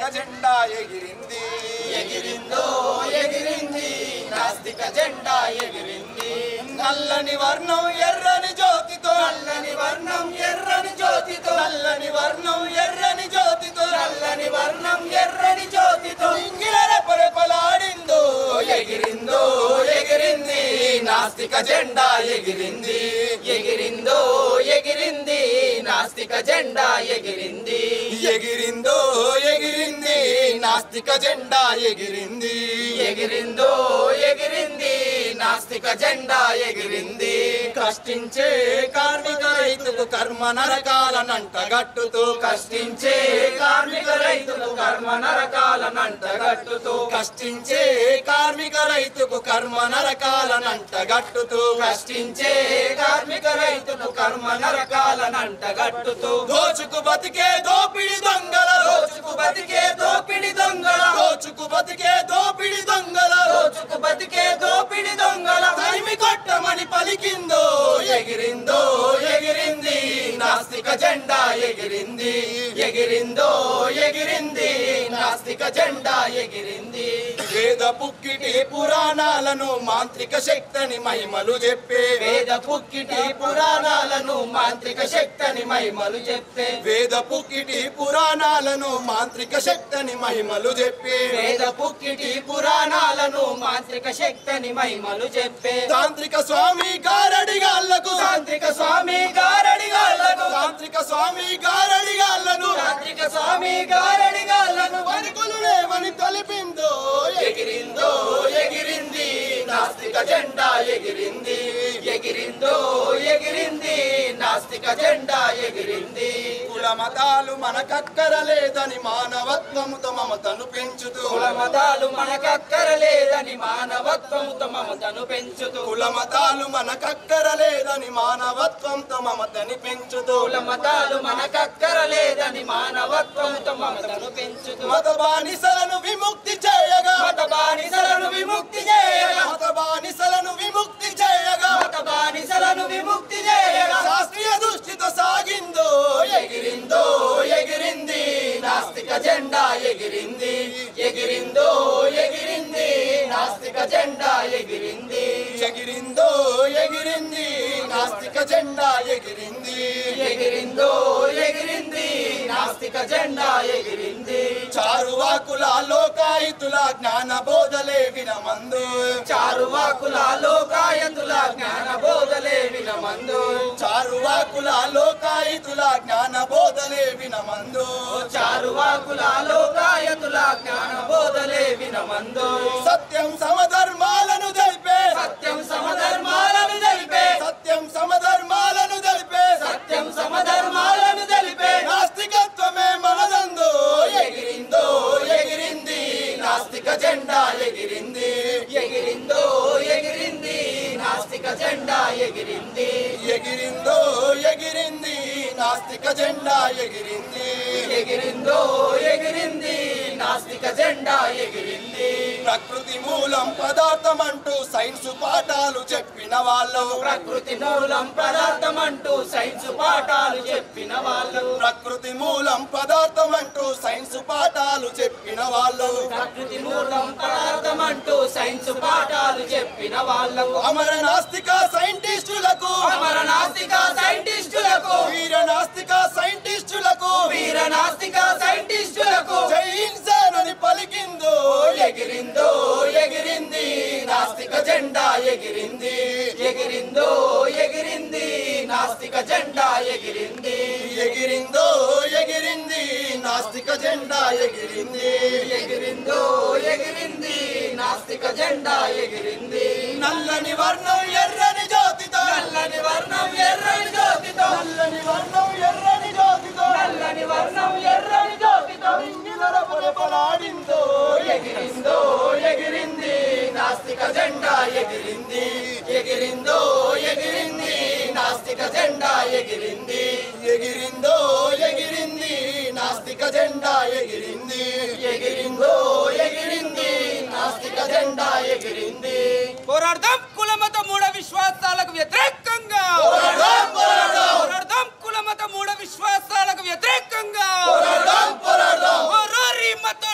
జెండా ఎగిరింది ఎగిరిందో ఎగిరింది నాస్తిక జెండా ఎగిరింది నల్లని వర్ణం ఎర్రని జ్యోతితో నల్లని వర్ణం ఎర్రని జ్యోతితో నల్లని వర్ణం ఎర్రని జ్యోతితో నల్లని వర్ణం ఎర్రని జ్యోతితో ఇంగిల రెపరెపలాడిందో ఎగిరిందో ఎగిరింది నాస్తిక జెండా ఎగిరింది ఎగిరిందో ఎగిరింది నాస్తిక జెండా ఎగిరింది ఎగిరిందో ఎగిరింది నాస్తిక జెండా ఎగిరింది ఎగిరిందో ఎగిరింది నాస్తిక జెండా ఎగిరింది కష్టించే కార్మిక రైతుకు కర్మ నరకాలనంట గట్టుతూ కష్టించే కార్మిక రైతులు కర్మ నరకాలనంటగట్టుతూ కష్టించే కార్మిక రైతుకు కర్మ నరకాలనంట గట్టుతూ కష్టించే కార్మిక రైతులు కర్మ నరకాలనంటగట్టుతూ దోచుకు బతికే దోపిడి దొంగల రోజుకు బతికే దోపిడి దొంగల దోచుకు బతికే దోపిడి దొంగల రోజుకు బతికే దోపిడి దొంగల తరిమి కొట్టమని పలికిందో ఎగిరిందో ఎగిరింది నాస్తిక జెండా ఎగిరింది ఎగిరిందో ఎగిరింది నాస్తిక జెండా ఎగిరింది వేద పుక్కిటి పురాణాలను మాంత్రిక శక్తిని మహిమలు చెప్పే వేద పుక్కిటి పురాణాలను మాంత్రిక శక్తిని మహిమలు చెప్పే వేద పుక్కిటి పురాణాలను మాంత్రిక శక్తిని మహిమలు చెప్పే వేద పుక్కిటి పురాణాలను మాంత్రిక శక్తిని మహిమలు చెప్పే తాంత్రిక స్వామి గారడిగాళ్లకు తాంత్రిక స్వామి గారడిగాళ్లకు తాంత్రిక స్వామి గారడిగాళ్లను తాంత్రిక స్వామి గారడిగాళ్లను వణుకులు లేవని తలిపిందో ఎగిరిందో ఎగిరింది నాస్తిక జెండా ఎగిరింది ఎగిరిందో ఎగిరింది నాస్తిక జెండా ఎగిరింది కుల మతాలు మనకక్కరలేదని మానవత్వముతో మమతను పెంచుతూ కుల మతాలు మనకక్కరలేదని మానవత్వముతో మమతను పెంచుతూ కుల మతాలు మనకక్కరలేదని మానవత్వంతో మమతని పెంచుతూ కుల మతాలు మనకక్కరలేదని మానవత్వముతో మమతను పెంచుతూ మత బానిసలను విముక్తి చేయగా మత బానిసలను విముక్తి చేయగా మత బానిసలను విముక్తి చేయగా మత బానిసలను విముక్తి చేయగా శాస్త్రీయ దృష్టితో సాగిందో ఎగిరిందో ఎగిరింది నాస్తిక జెండా ఎగిరింది ఎగిరిందో ఎగిరింది నాస్తిక జెండా ఎగిరింది ఎగిరిందో ఎగిరింది నాస్తిక జెండా ఎగిరింది ఎగిరిందో ఎగిరింది నాస్తిక జెండా ఎగిరింది చారువాకుల లోకాయుతుల జ్ఞాన బోధలే వినమందు చారువాకుల లోకాయతుల జ్ఞాన బోధలే వినమందు చారువాకుల లోకాయుతుల జ్ఞాన బోధలే వినమందు చారువాకుల లోకాయతుల జ్ఞాన బోధలే వినమందు సత్యం సమధర్మాలను తెలిపే సత్యం సమధర్మాలను తెలిపే సత్యం సమధర్మాలను తెలిపే సత్యం సమధర్మాలను తెలిపే నాస్తికత్వమే మనదందో ఎగిరిందో ఎగిరింది నాస్తిక జెండా ఎగిరింది ఎగిరిందో ఎగిరింది నాస్తిక జెండా ఎగిరింది ఎగిరిందో ఎగిరింది నాస్తిక జెండా ఎగిరింది ఎగిరిందో ఎగిరింది నాస్తిక జెండా ఎగిరింది ప్రకృతి మూలం పదార్థం అంటూ సైన్స్ పాఠాలు చెప్పిన వాళ్ళు ప్రకృతి మూలం పదార్థం అంటూ సైన్స్ పాఠాలు చెప్పిన వాళ్ళు ప్రకృతి మూలం పదార్థం అంటూ సైన్స్ పాఠాలు చెప్పిన వాళ్ళు ప్రకృతి మూలం పదార్థం అంటూ సైన్స్ పాఠాలు చెప్పిన వాళ్ళు అమర నాస్తిక సైంటిస్టులకు అమర నాస్తిక సైంటిస్టులకు వీర నాస్తిక సైంటిస్టులకు వీర నాస్తిక సైంటిస్టులకు జై ఇన్సాన్ పలికిందో ఎగిరిందో ఎగిరింది నాస్తిక జెండా ఎగిరింది ఎగిరిందో ఎగిరింది నాస్తిక జెండా ఎగిరింది ఎగిరిందో ఎగిరింది నాస్తిక జెండా ఎగిరింది ఎగిరిందో ఎగిరింది నాస్తిక జెండా ఎగిరింది నల్లని వర్ణం ఎర్రని జ్యోతితో నల్లని వర్ణం ఎర్రని జ్యోతితో నల్లని వర్ణం ఎర్రని జ్యోతితో నల్లని వర్ణం ఎర్రని జ్యోతితో నిలరపడపలాడిందో ఎగిరిందో ఎగిరింది నాస్తిక జెండా ఎగిరింది ఎగిరిందో ఎగిరింది నాస్తిక జెండా ఎగిరింది ఎగిరిందో ఎగిరింది నాస్తిక జెండా ఎగిరింది ఎగిరిందో ఎగిరింది నాస్తిక జెండా ఎగిరింది పోరాడదాం కులమత మూఢ విశ్వాసాలకు వ్యతిరేకంగా పోరాడదాం, పోరాడదాం. పోరాడదాం కులమత మూఢ విశ్వాసాలకు వ్యతిరేకంగా పోరాడదాం పోరాడదాం ఓరోరి మత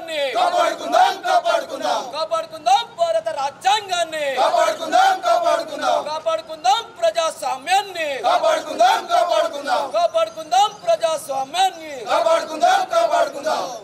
రాజ్యాంగాన్ని కాపాడుకుందాం కాపాడుకుందాం కాపాడుకుందాం భారత రాజ్యాంగాన్ని కాపాడుకుందాం కాపాడుకుందాం కాపాడుకుందాం ప్రజాస్వామ్యాన్ని కాపాడుకుందాం కాపాడుకుందాం కాపాడుకుందాం ప్రజాస్వామ్యాన్ని కాపాడుకుందాం కాపాడుకుందాం